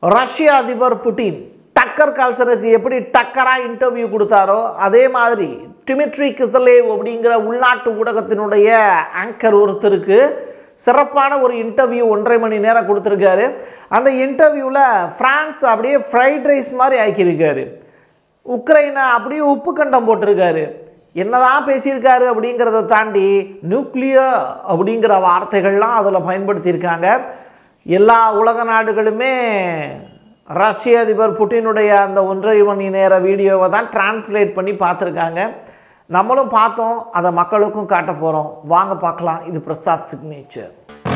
ரஷ்ய அதிபர் புட்டின் டக்கர் கால்சனுக்கு எப்படி டக்கராக இன்டர்வியூ கொடுத்தாரோ அதே மாதிரி டிமிட்ரி கிசலேவ் அப்படிங்கிற உள்நாட்டு ஊடகத்தினுடைய ஆங்கர் ஒருத்தருக்கு சிறப்பான ஒரு இன்டர்வியூ ஒன்றரை மணி நேரம் கொடுத்துருக்காரு அந்த இன்டர்வியூவில் ஃப்ரான்ஸ் அப்படியே ஃப்ரைட் ரைஸ் மாதிரி ஆக்கியிருக்காரு உக்ரைனை அப்படியே உப்பு கண்டம் போட்டிருக்காரு என்னதான் பேசியிருக்காரு அப்படிங்கிறத தாண்டி நியூக்ளியர் அப்படிங்கிற வார்த்தைகள்லாம் அதில் பயன்படுத்தியிருக்காங்க எல்லா உலக நாடுகளுமே ரஷ்ய அதிபர் புட்டினுடைய அந்த ஒன்றரை மணி நேர வீடியோவை தான் டிரான்ஸ்லேட் பண்ணி பார்த்துருக்காங்க நம்மளும் பார்த்தோம் அதை மக்களுக்கும் காட்ட போகிறோம் வாங்க பார்க்கலாம் இது பிரசாத் சிக்னேச்சர்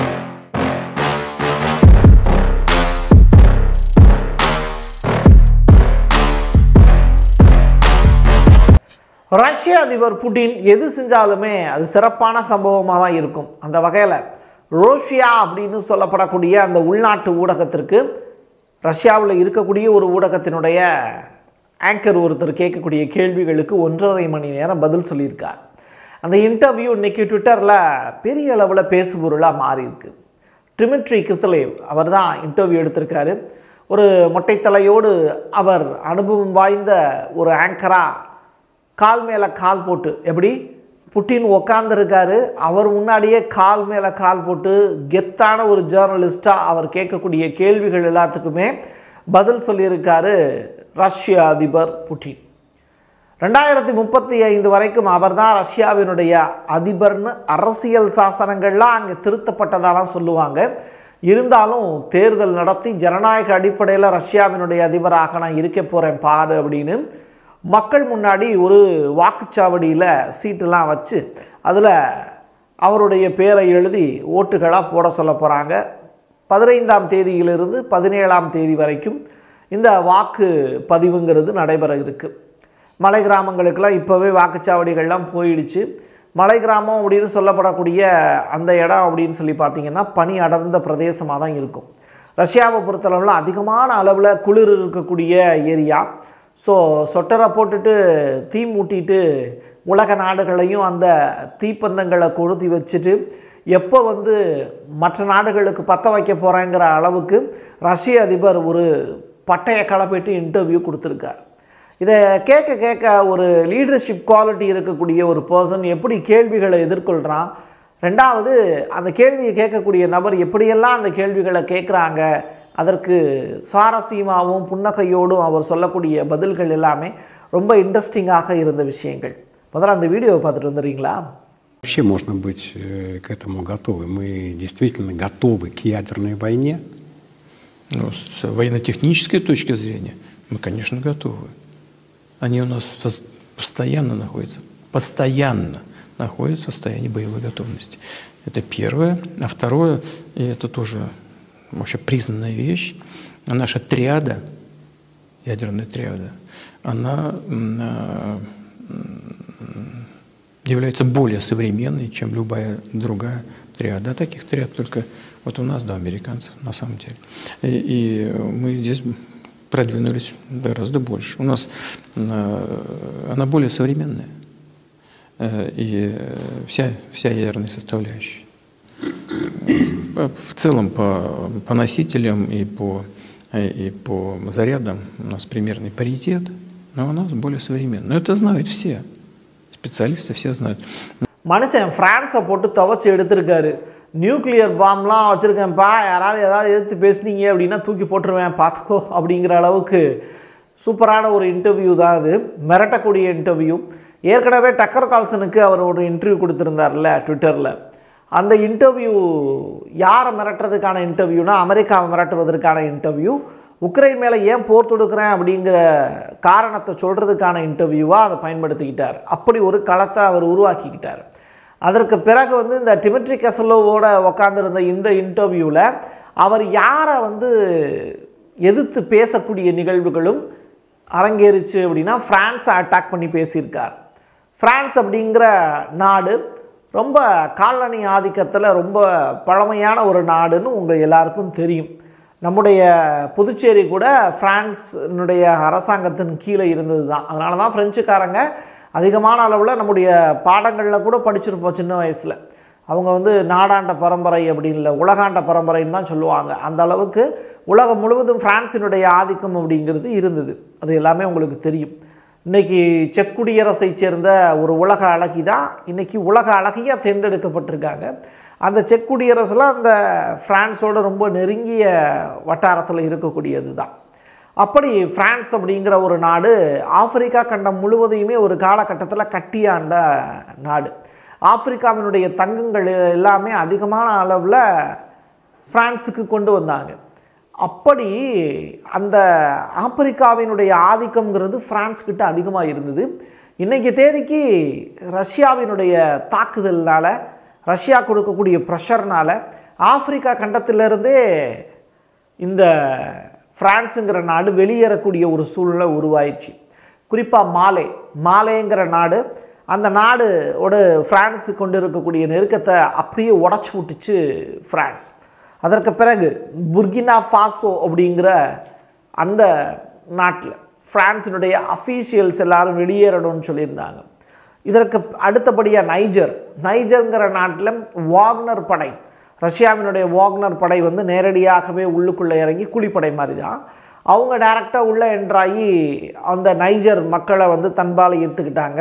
ரஷ்ய அதிபர் புட்டின் எது செஞ்சாலுமே அது சிறப்பான சம்பவமாக தான் இருக்கும் அந்த வகையில் ரோஷியா அப்படின்னு சொல்லப்படக்கூடிய அந்த உள்நாட்டு ஊடகத்திற்கு ரஷ்யாவில் இருக்கக்கூடிய ஒரு ஊடகத்தினுடைய ஆங்கர் ஒருத்தர் கேட்கக்கூடிய கேள்விகளுக்கு ஒன்றரை மணி நேரம் பதில் சொல்லியிருக்கார் அந்த இன்டர்வியூ இன்னைக்கு ட்விட்டரில் பெரிய அளவில் பேசுபொருளாக மாறி இருக்கு ட்ரிமிட்ரி கிஸ்தலேவ் அவர் தான் இன்டர்வியூ எடுத்திருக்காரு ஒரு மொட்டைத்தலையோடு அவர் அனுபவம் வாய்ந்த ஒரு ஆங்கராக கால் மேலே கால் போட்டு எப்படி புட்டின் உக்காந்துருக்காரு அவர் முன்னாடியே கால் மேலே கால் போட்டு கெத்தான ஒரு ஜேர்னலிஸ்டாக அவர் கேட்கக்கூடிய கேள்விகள் எல்லாத்துக்குமே பதில் சொல்லியிருக்காரு ரஷ்ய அதிபர் புட்டின் ரெண்டாயிரத்தி முப்பத்தி ஐந்து வரைக்கும் அவர் தான் ரஷ்யாவினுடைய அதிபர்னு அரசியல் சாசனங்கள்லாம் அங்கே திருத்தப்பட்டதாலாம் சொல்லுவாங்க இருந்தாலும் தேர்தல் நடத்தி ஜனநாயக அடிப்படையில் ரஷ்யாவினுடைய அதிபராக நான் இருக்க போகிறேன் பாரு அப்படின்னு மக்கள் முன்னாடி ஒரு வாக்குச்சாவடியில் சீட்டெல்லாம் வச்சு அதில் அவருடைய பேரை எழுதி ஓட்டுகளாக போட சொல்ல போகிறாங்க பதினைந்தாம் தேதியிலிருந்து பதினேழாம் தேதி வரைக்கும் இந்த வாக்கு பதிவுங்கிறது நடைபெற இருக்குது மலை கிராமங்களுக்கெல்லாம் இப்போவே வாக்குச்சாவடிகள்லாம் போயிடுச்சு மலை கிராமம் அப்படின்னு சொல்லப்படக்கூடிய அந்த இடம் அப்படின்னு சொல்லி பார்த்தீங்கன்னா பனி அடர்ந்த பிரதேசமாக தான் இருக்கும் ரஷ்யாவை பொறுத்தளவில் அதிகமான அளவில் குளிர் இருக்கக்கூடிய ஏரியா ஸோ சொட்டரை போட்டுட்டு தீ மூட்டிட்டு உலக நாடுகளையும் அந்த தீப்பந்தங்களை கொளுத்தி வச்சுட்டு எப்போ வந்து மற்ற நாடுகளுக்கு பற்ற வைக்க போகிறேங்கிற அளவுக்கு ரஷ்ய அதிபர் ஒரு பட்டைய கலப்பிட்டு இன்டர்வியூ கொடுத்துருக்கார் இதை கேட்க கேட்க ஒரு லீடர்ஷிப் குவாலிட்டி இருக்கக்கூடிய ஒரு பர்சன் எப்படி கேள்விகளை எதிர்கொள்கிறான் ரெண்டாவது அந்த கேள்வியை கேட்கக்கூடிய நபர் எப்படியெல்லாம் அந்த கேள்விகளை கேட்குறாங்க அதற்கு சுவாரஸ்யமாகவும் புன்னகையோடும் அவர் சொல்லக்கூடிய பதில்கள் எல்லாமே ரொம்ப இன்ட்ரெஸ்டிங்காக இருந்த விஷயங்கள் முதல்ல அந்த வீடியோவை பார்த்துட்டு வந்துடுறீங்களா Вообще можно быть э, к этому готовы. Мы действительно готовы к ядерной войне. Ну, с военно-технической точки зрения мы, конечно, готовы. Они у нас пос- постоянно находятся, постоянно находятся в состоянии боевой готовности. Это первое. А второе, и это тоже вообще признанная вещь, наша триада, ядерная триада, она м, а, м, является более современной, чем любая другая триада. А таких триад только вот у нас, да, американцев, на самом деле. И, и мы здесь продвинулись гораздо больше. У нас э, она более современная. Э, И э, вся, вся ядерная составляющая. Э, В целом по, по носителям и по, э, и по зарядам у нас примерный паритет, но у нас более современная. Но это знают все. Специалисты все знают. மனுஷன் ஃப்ரான்ஸை போட்டு துவைச்சி எடுத்திருக்காரு நியூக்ளியர் பாம்லாம் வச்சுருக்கேன்ப்பா யாராவது ஏதாவது எதிர்த்து பேசுனீங்க அப்படின்னா தூக்கி போட்டுருவேன் பார்த்துக்கோ அப்படிங்கிற அளவுக்கு சூப்பரான ஒரு இன்டர்வியூ தான் அது மிரட்டக்கூடிய இன்டர்வியூ ஏற்கனவே டக்கர் கால்சனுக்கு அவர் ஒரு இன்டர்வியூ கொடுத்துருந்தார்ல ட்விட்டரில் அந்த இன்டர்வியூ யாரை மிரட்டுறதுக்கான இன்டர்வியூனா அமெரிக்காவை மிரட்டுவதற்கான இன்டர்வியூ உக்ரைன் மேலே ஏன் போர் தொடுக்கிறேன் அப்படிங்கிற காரணத்தை சொல்கிறதுக்கான இன்டர்வியூவாக அதை பயன்படுத்திக்கிட்டார் அப்படி ஒரு களத்தை அவர் உருவாக்கிக்கிட்டார் அதற்கு பிறகு வந்து இந்த டிமிட்ரி கசலோவோட உக்காந்துருந்த இந்த இன்டர்வியூவில் அவர் யாரை வந்து எதிர்த்து பேசக்கூடிய நிகழ்வுகளும் அரங்கேறிச்சு அப்படின்னா ஃப்ரான்ஸை அட்டாக் பண்ணி பேசியிருக்கார் ஃப்ரான்ஸ் அப்படிங்கிற நாடு ரொம்ப காலனி ஆதிக்கத்தில் ரொம்ப பழமையான ஒரு நாடுன்னு உங்கள் எல்லாருக்கும் தெரியும் நம்முடைய புதுச்சேரி கூட பிரான்ஸினுடைய அரசாங்கத்தின் கீழே இருந்தது தான் அதனால தான் ஃப்ரெஞ்சுக்காரங்க அதிகமான அளவில் நம்முடைய பாடங்களில் கூட படிச்சிருப்போம் சின்ன வயசில் அவங்க வந்து நாடாண்ட பரம்பரை அப்படின்னு இல்லை உலகாண்ட பரம்பரைன்னு தான் சொல்லுவாங்க அந்த அளவுக்கு உலகம் முழுவதும் பிரான்சினுடைய ஆதிக்கம் அப்படிங்கிறது இருந்தது அது எல்லாமே உங்களுக்கு தெரியும் இன்னைக்கு செக் குடியரசை சேர்ந்த ஒரு உலக அழகி தான் இன்னைக்கு உலக அழகியாக தேர்ந்தெடுக்கப்பட்டிருக்காங்க அந்த செக் குடியரசில் அந்த பிரான்ஸோட ரொம்ப நெருங்கிய வட்டாரத்தில் இருக்கக்கூடியது தான் அப்படி பிரான்ஸ் அப்படிங்கிற ஒரு நாடு ஆப்பிரிக்கா கண்டம் முழுவதையுமே ஒரு காலகட்டத்தில் கட்டியாண்ட நாடு ஆப்பிரிக்காவினுடைய தங்கங்கள் எல்லாமே அதிகமான அளவில் பிரான்ஸுக்கு கொண்டு வந்தாங்க அப்படி அந்த ஆப்பிரிக்காவினுடைய ஆதிக்கம்ங்கிறது பிரான்ஸ் கிட்ட அதிகமாக இருந்தது இன்றைக்கி தேதிக்கு ரஷ்யாவினுடைய தாக்குதல்னால ரஷ்யா கொடுக்கக்கூடிய ப்ரெஷர்னால ஆப்பிரிக்கா கண்டத்திலிருந்தே இந்த பிரான்ஸுங்கிற நாடு வெளியேறக்கூடிய ஒரு சூழ்நிலை உருவாயிடுச்சு குறிப்பாக மாலே மாலேங்கிற நாடு அந்த நாடோட பிரான்ஸு கொண்டு இருக்கக்கூடிய நெருக்கத்தை அப்படியே உடச்சி விட்டுச்சு பிரான்ஸ் அதற்கு பிறகு புர்கினா ஃபாசோ அப்படிங்கிற அந்த நாட்டில் பிரான்ஸினுடைய அஃபீஷியல்ஸ் எல்லாரும் வெளியேறணும்னு சொல்லியிருந்தாங்க இதற்கு அடுத்தபடியாக நைஜர் நைஜருங்கிற நாட்டில் வாக்னர் படை ரஷ்யாவினுடைய வாக்னர் படை வந்து நேரடியாகவே உள்ளுக்குள்ளே இறங்கி கூலிப்படை மாதிரி தான் அவங்க டைரெக்டாக உள்ளே என்ட்ராகி அந்த நைஜர் மக்களை வந்து தன்பால் ஈர்த்துக்கிட்டாங்க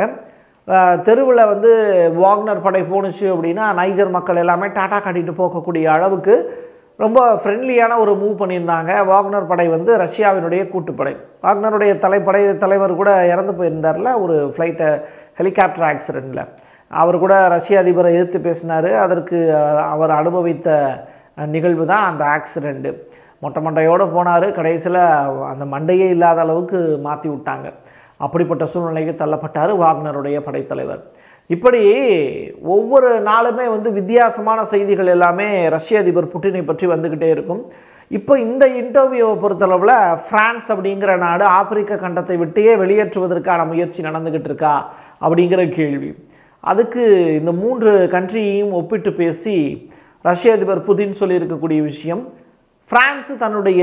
தெருவில் வந்து வாக்னர் படை போணுச்சு அப்படின்னா நைஜர் மக்கள் எல்லாமே டாட்டா காட்டிட்டு போகக்கூடிய அளவுக்கு ரொம்ப ஃப்ரெண்ட்லியான ஒரு மூவ் பண்ணியிருந்தாங்க வாக்னர் படை வந்து ரஷ்யாவினுடைய கூட்டுப்படை வாக்னருடைய தலைப்படை தலைவர் கூட இறந்து போயிருந்தார்ல ஒரு ஃப்ளைட்டை ஹெலிகாப்டர் ஆக்சிடெண்ட்டில் அவர் கூட ரஷ்ய அதிபரை எதிர்த்து பேசினார் அதற்கு அவர் அனுபவித்த நிகழ்வு தான் அந்த ஆக்சிடெண்ட்டு மொட்டை மண்டையோடு போனார் கடைசியில் அந்த மண்டையே இல்லாத அளவுக்கு மாற்றி விட்டாங்க அப்படிப்பட்ட சூழ்நிலைக்கு தள்ளப்பட்டார் வாக்னருடைய படைத்தலைவர் இப்படி ஒவ்வொரு நாளுமே வந்து வித்தியாசமான செய்திகள் எல்லாமே ரஷ்ய அதிபர் புட்டினை பற்றி வந்துக்கிட்டே இருக்கும் இப்போ இந்த இன்டர்வியூவை பொறுத்தளவில் ஃப்ரான்ஸ் அப்படிங்கிற நாடு ஆப்பிரிக்க கண்டத்தை விட்டே வெளியேற்றுவதற்கான முயற்சி நடந்துக்கிட்டு இருக்கா அப்படிங்கிற கேள்வி அதுக்கு இந்த மூன்று கண்ட்ரியையும் ஒப்பிட்டு பேசி ரஷ்ய அதிபர் புதின் சொல்லியிருக்கக்கூடிய விஷயம் பிரான்ஸ் தன்னுடைய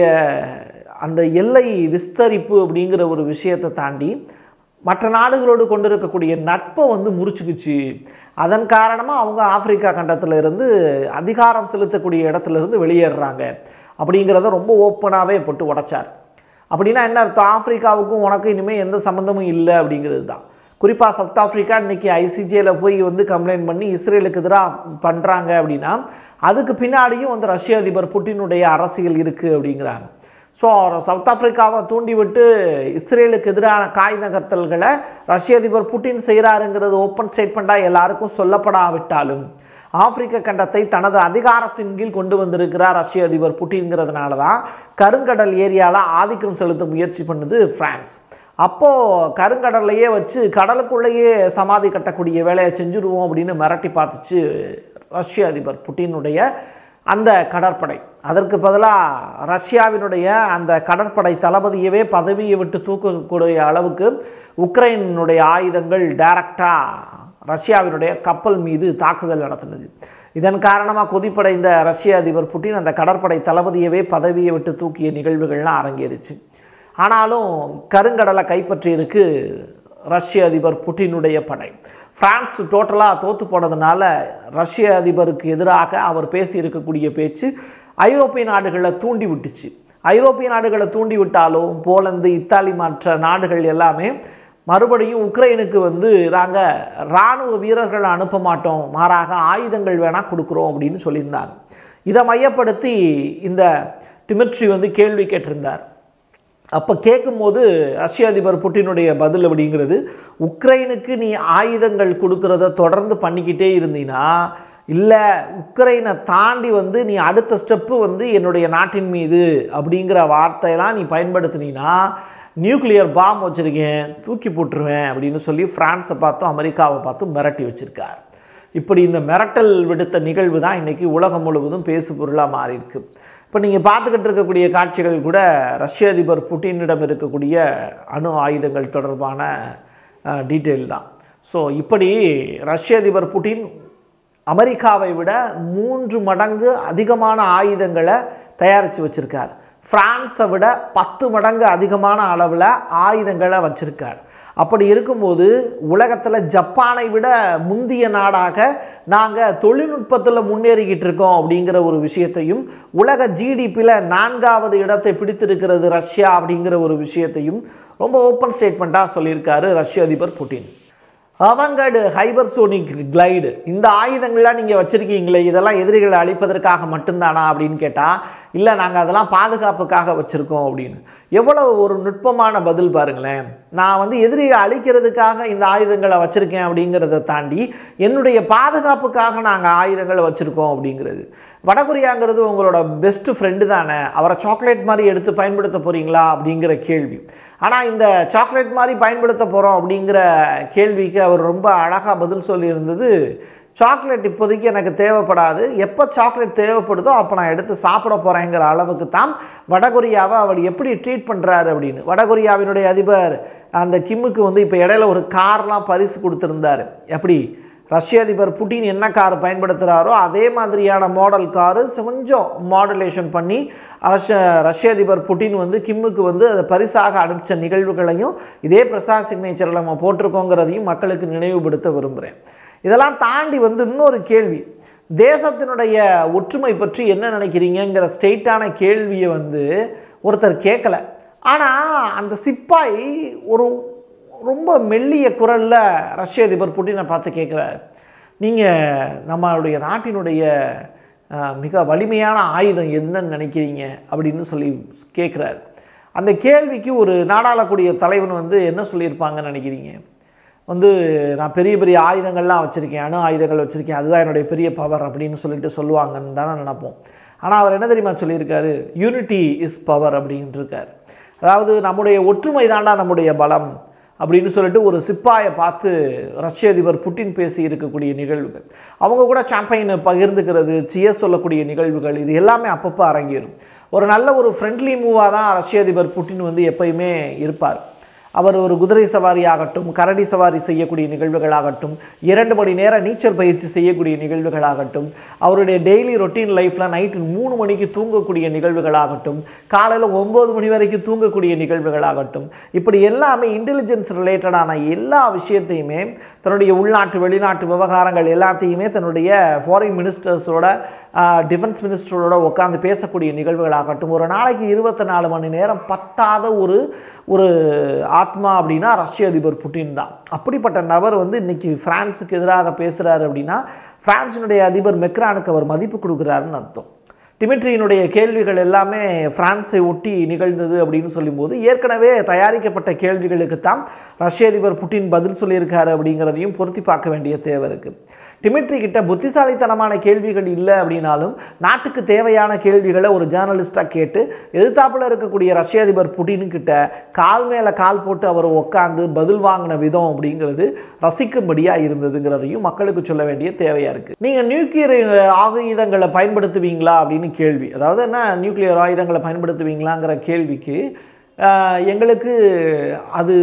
அந்த எல்லை விஸ்தரிப்பு அப்படிங்கிற ஒரு விஷயத்தை தாண்டி மற்ற நாடுகளோடு கொண்டு இருக்கக்கூடிய நட்பை வந்து முறிச்சுக்குச்சு அதன் காரணமாக அவங்க ஆப்பிரிக்கா கண்டத்தில் இருந்து அதிகாரம் செலுத்தக்கூடிய இடத்துல இருந்து வெளியேறுறாங்க அப்படிங்கிறத ரொம்ப ஓப்பனாகவே போட்டு உடைச்சார் அப்படின்னா என்ன அர்த்தம் ஆப்பிரிக்காவுக்கும் உனக்கு இனிமேல் எந்த சம்மந்தமும் இல்லை அப்படிங்கிறது தான் குறிப்பாக சவுத் ஆஃப்ரிக்கா இன்றைக்கி ஐசிஜேல போய் வந்து கம்ப்ளைண்ட் பண்ணி இஸ்ரேலுக்கு எதிராக பண்ணுறாங்க அப்படின்னா அதுக்கு பின்னாடியும் வந்து ரஷ்ய அதிபர் புட்டினுடைய அரசியல் இருக்குது அப்படிங்கிறாங்க ஸோ சவுத் ஆஃப்ரிக்காவை தூண்டிவிட்டு இஸ்ரேலுக்கு எதிரான காய் நகர்த்தல்களை ரஷ்ய அதிபர் புட்டின் செய்கிறாருங்கிறது ஓப்பன் ஸ்டேட்மெண்ட்டாக எல்லாருக்கும் சொல்லப்படாவிட்டாலும் ஆப்பிரிக்க கண்டத்தை தனது அதிகாரத்தின் கீழ் கொண்டு வந்திருக்கிறார் ரஷ்ய அதிபர் புட்டின்ங்கிறதுனால தான் கருங்கடல் ஏரியாவில் ஆதிக்கம் செலுத்த முயற்சி பண்ணுது பிரான்ஸ் அப்போது கருங்கடல்லையே வச்சு கடலுக்குள்ளேயே சமாதி கட்டக்கூடிய வேலையை செஞ்சுருவோம் அப்படின்னு மிரட்டி பார்த்துச்சு ரஷ்ய அதிபர் புட்டினுடைய அந்த கடற்படை அதற்கு பதிலாக ரஷ்யாவினுடைய அந்த கடற்படை தளபதியவே பதவியை விட்டு தூக்கக்கூடிய அளவுக்கு உக்ரைனுடைய ஆயுதங்கள் டைரக்டாக ரஷ்யாவினுடைய கப்பல் மீது தாக்குதல் நடத்தினது இதன் காரணமாக கொதிப்படைந்த ரஷ்ய அதிபர் புட்டின் அந்த கடற்படை தளபதியவே பதவியை விட்டு தூக்கிய நிகழ்வுகள்லாம் அரங்கேறிச்சு ஆனாலும் கருங்கடலை கைப்பற்றியிருக்கு ரஷ்ய அதிபர் புட்டினுடைய படை பிரான்ஸ் டோட்டலாக தோற்று போனதுனால ரஷ்ய அதிபருக்கு எதிராக அவர் பேசி இருக்கக்கூடிய பேச்சு ஐரோப்பிய நாடுகளை தூண்டி விட்டுச்சு ஐரோப்பிய நாடுகளை தூண்டி விட்டாலும் போலந்து இத்தாலி மற்ற நாடுகள் எல்லாமே மறுபடியும் உக்ரைனுக்கு வந்து நாங்கள் இராணுவ வீரர்களை அனுப்ப மாட்டோம் மாறாக ஆயுதங்கள் வேணால் கொடுக்குறோம் அப்படின்னு சொல்லியிருந்தாங்க இதை மையப்படுத்தி இந்த டிமிட்ரி வந்து கேள்வி கேட்டிருந்தார் அப்போ கேட்கும்போது ரஷ்ய அதிபர் புட்டினுடைய பதில் அப்படிங்கிறது உக்ரைனுக்கு நீ ஆயுதங்கள் கொடுக்கறத தொடர்ந்து பண்ணிக்கிட்டே இருந்தீங்கன்னா இல்லை உக்ரைனை தாண்டி வந்து நீ அடுத்த ஸ்டெப்பு வந்து என்னுடைய நாட்டின் மீது அப்படிங்கிற வார்த்தையெல்லாம் நீ பயன்படுத்தினீன்னா நியூக்ளியர் பாம் வச்சுருக்கேன் தூக்கி போட்டுருவேன் அப்படின்னு சொல்லி ஃப்ரான்ஸை பார்த்தும் அமெரிக்காவை பார்த்தும் மிரட்டி வச்சுருக்கார் இப்படி இந்த மிரட்டல் விடுத்த நிகழ்வு தான் இன்றைக்கி உலகம் முழுவதும் பேசு பொருளாக மாறி இருக்கு இப்போ நீங்கள் பார்த்துக்கிட்டு இருக்கக்கூடிய காட்சிகள் கூட ரஷ்ய அதிபர் புட்டினிடம் இருக்கக்கூடிய அணு ஆயுதங்கள் தொடர்பான டீட்டெயில் தான் ஸோ இப்படி ரஷ்ய அதிபர் புட்டின் அமெரிக்காவை விட மூன்று மடங்கு அதிகமான ஆயுதங்களை தயாரித்து வச்சுருக்கார் ஃப்ரான்ஸை விட பத்து மடங்கு அதிகமான அளவில் ஆயுதங்களை வச்சுருக்கார் அப்படி இருக்கும்போது உலகத்தில் ஜப்பானை விட முந்திய நாடாக நாங்கள் தொழில்நுட்பத்தில் முன்னேறிக்கிட்டு இருக்கோம் அப்படிங்கிற ஒரு விஷயத்தையும் உலக ஜிடிபியில் நான்காவது இடத்தை பிடித்திருக்கிறது ரஷ்யா அப்படிங்கிற ஒரு விஷயத்தையும் ரொம்ப ஓப்பன் ஸ்டேட்மெண்ட்டாக சொல்லியிருக்காரு ரஷ்ய அதிபர் புட்டின் அவங்கடு ஹைபர்சோனிக் கிளைடு இந்த ஆயுதங்கள்லாம் நீங்கள் வச்சுருக்கீங்களே இதெல்லாம் எதிரிகளை அழிப்பதற்காக மட்டும்தானா அப்படின்னு கேட்டால் இல்லை நாங்கள் அதெல்லாம் பாதுகாப்புக்காக வச்சுருக்கோம் அப்படின்னு எவ்வளவு ஒரு நுட்பமான பதில் பாருங்களேன் நான் வந்து எதிரியை அழிக்கிறதுக்காக இந்த ஆயுதங்களை வச்சுருக்கேன் அப்படிங்கிறத தாண்டி என்னுடைய பாதுகாப்புக்காக நாங்கள் ஆயுதங்களை வச்சுருக்கோம் அப்படிங்கிறது வடகொரியாங்கிறது உங்களோட பெஸ்ட் ஃப்ரெண்டு தானே அவரை சாக்லேட் மாதிரி எடுத்து பயன்படுத்த போகிறீங்களா அப்படிங்கிற கேள்வி ஆனால் இந்த சாக்லேட் மாதிரி பயன்படுத்த போகிறோம் அப்படிங்கிற கேள்விக்கு அவர் ரொம்ப அழகாக பதில் சொல்லியிருந்தது சாக்லேட் இப்போதைக்கு எனக்கு தேவைப்படாது எப்போ சாக்லேட் தேவைப்படுதோ அப்போ நான் எடுத்து சாப்பிட போகிறேங்கிற அளவுக்கு தான் வடகொரியாவை அவர் எப்படி ட்ரீட் பண்ணுறாரு அப்படின்னு வடகொரியாவினுடைய அதிபர் அந்த கிம்முக்கு வந்து இப்போ இடையில ஒரு கார்லாம் பரிசு கொடுத்துருந்தாரு எப்படி ரஷ்ய அதிபர் புட்டின் என்ன கார் பயன்படுத்துகிறாரோ அதே மாதிரியான மாடல் காரு கொஞ்சம் மாடுலேஷன் பண்ணி ரஷ்ய ரஷ்ய அதிபர் புட்டின் வந்து கிம்முக்கு வந்து அதை பரிசாக அனுப்பிச்ச நிகழ்வுகளையும் இதே பிரசாத் சிக்னேச்சரில் நம்ம போட்டிருக்கோங்கிறதையும் மக்களுக்கு நினைவுபடுத்த விரும்புகிறேன் இதெல்லாம் தாண்டி வந்து இன்னொரு கேள்வி தேசத்தினுடைய ஒற்றுமை பற்றி என்ன நினைக்கிறீங்கிற ஸ்ட்ரெயிட்டான கேள்வியை வந்து ஒருத்தர் கேட்கல ஆனால் அந்த சிப்பாய் ஒரு ரொம்ப மெல்லிய குரலில் ரஷ்ய அதிபர் புட்டினை பார்த்து கேட்குறாரு நீங்கள் நம்மளுடைய நாட்டினுடைய அஹ், மிக வலிமையான ஆயுதம் என்னன்னு நினைக்கிறீங்க அப்படின்னு சொல்லி கேட்குறாரு அந்த கேள்விக்கு ஒரு நாடாளக்கூடிய தலைவன் வந்து என்ன சொல்லியிருப்பாங்கன்னு நினைக்கிறீங்க வந்து நான் பெரிய பெரிய ஆயுதங்கள்லாம் வச்சுருக்கேன் அணு ஆயுதங்கள் வச்சுருக்கேன் அதுதான் என்னுடைய பெரிய பவர் அப்படின்னு சொல்லிட்டு சொல்லுவாங்கன்னு தானே நினைப்போம் ஆனால் அவர் என்ன தெரியுமா சொல்லியிருக்காரு யூனிட்டி இஸ் பவர் அப்படின்ட்டு இருக்கார் அதாவது நம்முடைய ஒற்றுமை தாண்டா நம்முடைய பலம் அப்படின்னு சொல்லிட்டு ஒரு சிப்பாயை பார்த்து ரஷ்ய அதிபர் புட்டின் பேசி இருக்கக்கூடிய நிகழ்வுகள் அவங்க கூட சாம்பைனை பகிர்ந்துக்கிறது சியர் சொல்லக்கூடிய நிகழ்வுகள் இது எல்லாமே அப்பப்போ அரங்கேறும் ஒரு நல்ல ஒரு ஃப்ரெண்ட்லி மூவாக தான் ரஷ்ய அதிபர் புட்டின் வந்து எப்பயுமே இருப்பார் அவர் ஒரு குதிரை சவாரி ஆகட்டும் கரடி சவாரி செய்யக்கூடிய நிகழ்வுகளாகட்டும் இரண்டு மணி நேரம் நீச்சல் பயிற்சி செய்யக்கூடிய நிகழ்வுகளாகட்டும் அவருடைய டெய்லி ரொட்டீன் லைஃப்பில் நைட்டு மூணு மணிக்கு தூங்கக்கூடிய நிகழ்வுகளாகட்டும் காலையில் ஒம்பது மணி வரைக்கும் தூங்கக்கூடிய நிகழ்வுகளாகட்டும் இப்படி எல்லாமே இன்டெலிஜென்ஸ் ரிலேட்டடான எல்லா விஷயத்தையுமே தன்னுடைய உள்நாட்டு வெளிநாட்டு விவகாரங்கள் எல்லாத்தையுமே தன்னுடைய ஃபாரின் மினிஸ்டர்ஸோட டிஃபென்ஸ் மினிஸ்டரோட உட்காந்து பேசக்கூடிய நிகழ்வுகளாகட்டும் ஒரு நாளைக்கு இருபத்தி நாலு மணி நேரம் பத்தாத ஒரு ஒரு ஆத்மா அப்படின்னா ரஷ்ய அதிபர் புட்டின் தான் அப்படிப்பட்ட நபர் வந்து இன்னைக்கு பிரான்ஸுக்கு எதிராக பேசுகிறாரு அப்படின்னா பிரான்ஸினுடைய அதிபர் மெக்ரானுக்கு அவர் மதிப்பு கொடுக்குறாருன்னு அர்த்தம் டிமிட்ரியினுடைய கேள்விகள் எல்லாமே பிரான்ஸை ஒட்டி நிகழ்ந்தது அப்படின்னு சொல்லும்போது ஏற்கனவே தயாரிக்கப்பட்ட கேள்விகளுக்கு தான் ரஷ்ய அதிபர் புட்டின் பதில் சொல்லியிருக்காரு அப்படிங்கிறதையும் பொருத்தி பார்க்க வேண்டிய தேவை இருக்குது டிமிட்ரி கிட்ட புத்திசாலித்தனமான கேள்விகள் இல்லை அப்படின்னாலும் நாட்டுக்கு தேவையான கேள்விகளை ஒரு ஜேர்னலிஸ்டாக கேட்டு எதிர்த்தாப்புல இருக்கக்கூடிய ரஷ்ய அதிபர் புட்டின் கிட்ட கால் மேலே கால் போட்டு அவர் உட்காந்து பதில் வாங்கின விதம் அப்படிங்கிறது ரசிக்கும்படியாக இருந்ததுங்கிறதையும் மக்களுக்கு சொல்ல வேண்டிய தேவையாக இருக்குது நீங்கள் நியூக்ளியர் ஆயுதங்களை பயன்படுத்துவீங்களா அப்படின்னு கேள்வி அதாவது என்ன நியூக்ளியர் ஆயுதங்களை பயன்படுத்துவீங்களாங்கிற கேள்விக்கு ஆஹ், எங்களுக்கு அது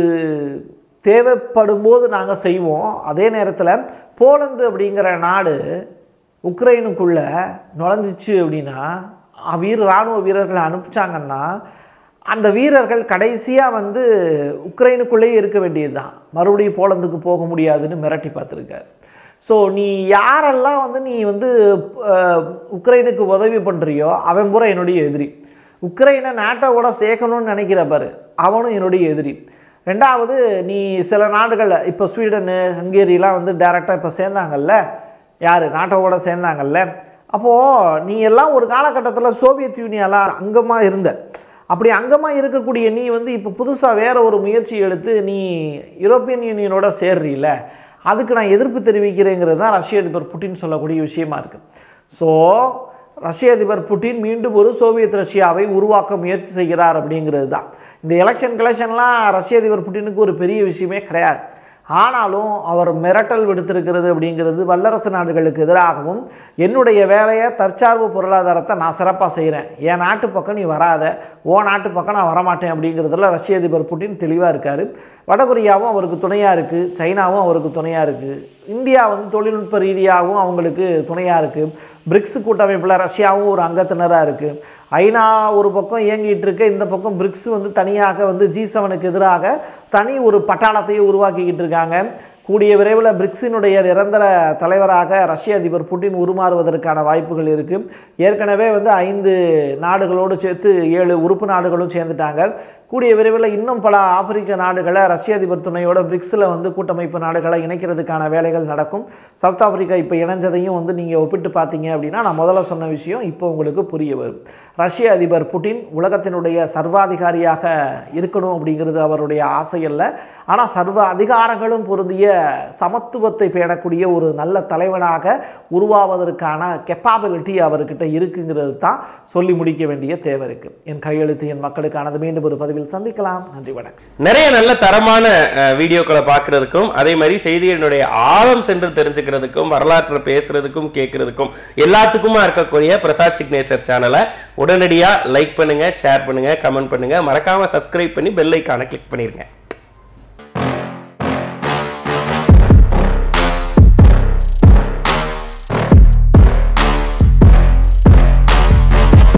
தேவைப்படும் போது நாங்கள் செய்வோம் அதே நேரத்தில் போலந்து அப்படிங்கிற நாடு உக்ரைனுக்குள்ள நுழைஞ்சிச்சு அப்படின்னா அ- வீர இராணுவ வீரர்களை அனுப்பிச்சாங்கன்னா அந்த வீரர்கள் கடைசியாக வந்து உக்ரைனுக்குள்ளேயே இருக்க வேண்டியது தான் மறுபடியும் போலந்துக்கு போக முடியாதுன்னு மிரட்டி பார்த்துருக்காரு ஸோ நீ யாரெல்லாம் வந்து நீ வந்து அஹ், உக்ரைனுக்கு உதவி பண்ணுறியோ அவன் பூரா என்னுடைய எதிரி உக்ரைனை நாட்டோட சேர்க்கணும்னு நினைக்கிற பாரு அவனும் என்னுடைய எதிரி ரெண்டாவது நீ சில நாடுகளில் இப்போ ஸ்வீடனு ஹங்கேரிலாம் வந்து டைரெக்டாக இப்போ சேர்ந்தாங்கல்ல யார் நாட்டோட சேர்ந்தாங்கல்ல அப்போது நீ எல்லாம் ஒரு காலகட்டத்தில் சோவியத் யூனியெல்லாம் அங்கமாக இருந்த அப்படி அங்கமாக இருக்கக்கூடிய நீ வந்து இப்போ புதுசாக வேற ஒரு முயற்சி எடுத்து நீ யூரோப்பியன் யூனியனோட சேர்றீல அதுக்கு நான் எதிர்ப்பு தெரிவிக்கிறேங்கிறது தான் ரஷ்ய அதிபர் புட்டின் சொல்லக்கூடிய விஷயமா இருக்குது ஸோ ரஷ்ய அதிபர் புட்டின் மீண்டும் ஒரு சோவியத் ரஷ்யாவை உருவாக்க முயற்சி செய்கிறார் அப்படிங்கிறது தான் இந்த எலெக்ஷன் கலெக்ஷன்லாம் ரஷ்ய அதிபர் புட்டினுக்கு ஒரு பெரிய விஷயமே கிடையாது ஆனாலும் அவர் மிரட்டல் விடுத்திருக்கிறது அப்படிங்கிறது வல்லரசு நாடுகளுக்கு எதிராகவும் என்னுடைய வேலையை தற்சார்பு பொருளாதாரத்தை நான் சிறப்பாக செய்கிறேன் என் நாட்டு பக்கம் நீ வராத ஓ நாட்டு பக்கம் நான் வரமாட்டேன் அப்படிங்கிறதுல ரஷ்ய அதிபர் புட்டின் தெளிவாக இருக்கார் வடகொரியாவும் அவருக்கு துணையாக இருக்குது சைனாவும் அவருக்கு துணையாக இருக்குது இந்தியா வந்து தொழில்நுட்ப ரீதியாகவும் அவங்களுக்கு துணையாக இருக்குது பிரிக்ஸ் கூட்டமைப்பில் ரஷ்யாவும் ஒரு அங்கத்தினராக இருக்குது ஐநா ஒரு பக்கம் இயங்கிட்டு இருக்க இந்த பக்கம் பிரிக்ஸ் வந்து தனியாக வந்து ஜி செவனுக்கு எதிராக தனி ஒரு பட்டாளத்தையே உருவாக்கிக்கிட்டு இருக்காங்க கூடிய விரைவில் பிரிக்ஸினுடைய நிரந்தர தலைவராக ரஷ்ய அதிபர் புட்டின் உருமாறுவதற்கான வாய்ப்புகள் இருக்குது ஏற்கனவே வந்து ஐந்து நாடுகளோடு சேர்த்து ஏழு உறுப்பு நாடுகளும் சேர்ந்துட்டாங்க கூடிய விரைவில் இன்னும் பல ஆப்பிரிக்க நாடுகளை ரஷ்ய அதிபர் துணையோட பிரிக்ஸில் வந்து கூட்டமைப்பு நாடுகளை இணைக்கிறதுக்கான வேலைகள் நடக்கும் சவுத் ஆப்பிரிக்கா இப்போ இணைஞ்சதையும் வந்து நீங்கள் ஒப்பிட்டு பார்த்தீங்க அப்படின்னா நான் முதல்ல சொன்ன விஷயம் இப்போ உங்களுக்கு புரிய வரும் ரஷ்ய அதிபர் புட்டின் உலகத்தினுடைய சர்வாதிகாரியாக இருக்கணும் அப்படிங்கிறது அவருடைய ஆசை அல்ல ஆனால் சர்வ அதிகாரங்களும் பொருந்திய சமத்துவத்தை பேணக்கூடிய ஒரு நல்ல தலைவனாக உருவாவதற்கான கெப்பாபிலிட்டி அவர்கிட்ட இருக்குங்கிறது தான் சொல்லி முடிக்க வேண்டிய தேவை இருக்குது என் கையெழுத்து என் மக்களுக்கானது மீண்டும் ஒரு பதிவில் சந்திக்கலாம் நன்றி வணக்கம் நிறைய நல்ல தரமான அஹ், வீடியோக்களை பார்க்கறதுக்கும் அதே மாதிரி செய்திகளினுடைய ஆழம் சென்று தெரிஞ்சுக்கிறதுக்கும் வரலாற்றை பேசுறதுக்கும் கேட்கறதுக்கும் எல்லாத்துக்குமா இருக்கக்கூடிய பிரசாத் சிக்னேச்சர் சேனலை உடனடியா லைக் பண்ணுங்க ஷேர் பண்ணுங்க கமெண்ட் பண்ணுங்க மறக்காம சப்ஸ்கிரைப் பண்ணி பெல் ஐக்கானை கிளிக் பண்ணிருங்க